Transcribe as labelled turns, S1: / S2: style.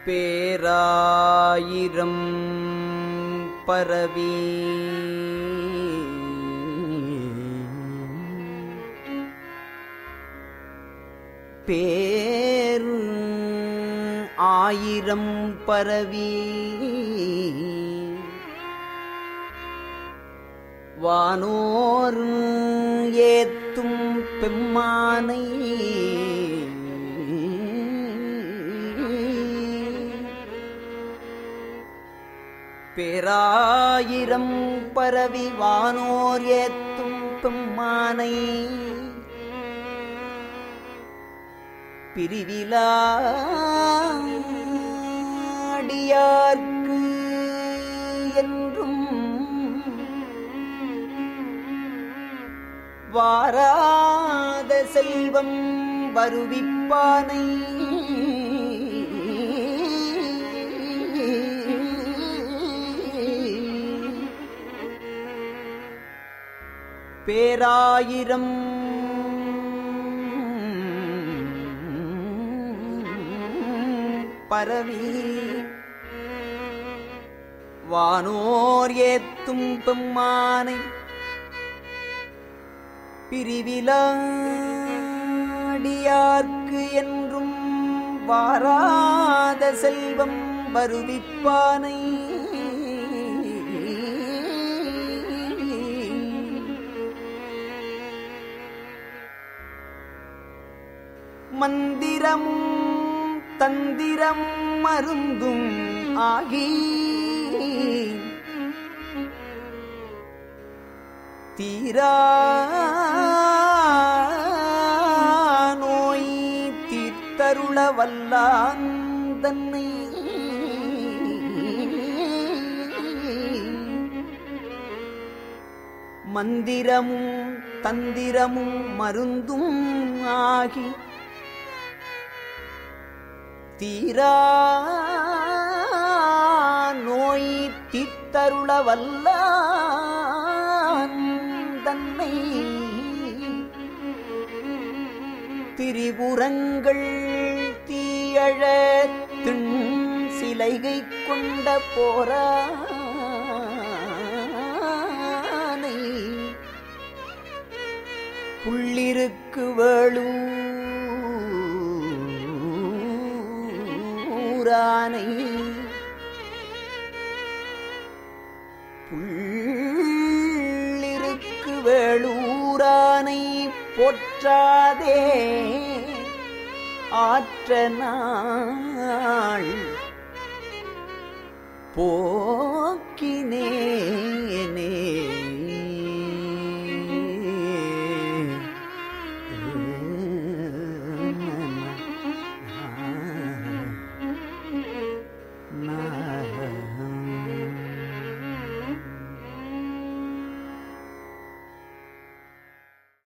S1: பேராயிரம் பரவி பேரு ஆயிரம் பரவி வானோர் ஏத்தும் பெம்மானை பேராயிரம் பரவி வானோர் ஏத்தும் பெம்மானை பிரிவிலாடியார்க்கு என்றும் வாராத செல்வம் வருவிப்பானை பேராயிரம் பரவி வானோர் ஏத்தும் பெம்மானை பிரிவிலாடியார்க்கு என்றும் வாராத செல்வம் வருவிப்பானை மந்திரமும் தந்திரம் மருந்தும் ஆகி தீரா நோய் தீர்த்தருள வல்லான் தன்னை மந்திரமும் தந்திரமும் மருந்தும் ஆகி தீரா நோய் தீர்த்தருள வல்லான் தன்னை திரிபுரங்கள் தீயழ திண் சிலைகை கொண்ட போரானை புள்ளிருக்கு வேளூரானை புள்ளிருக்கு வேளூரானை போற்றாதே ஆற்ற நாள் போற்றாதே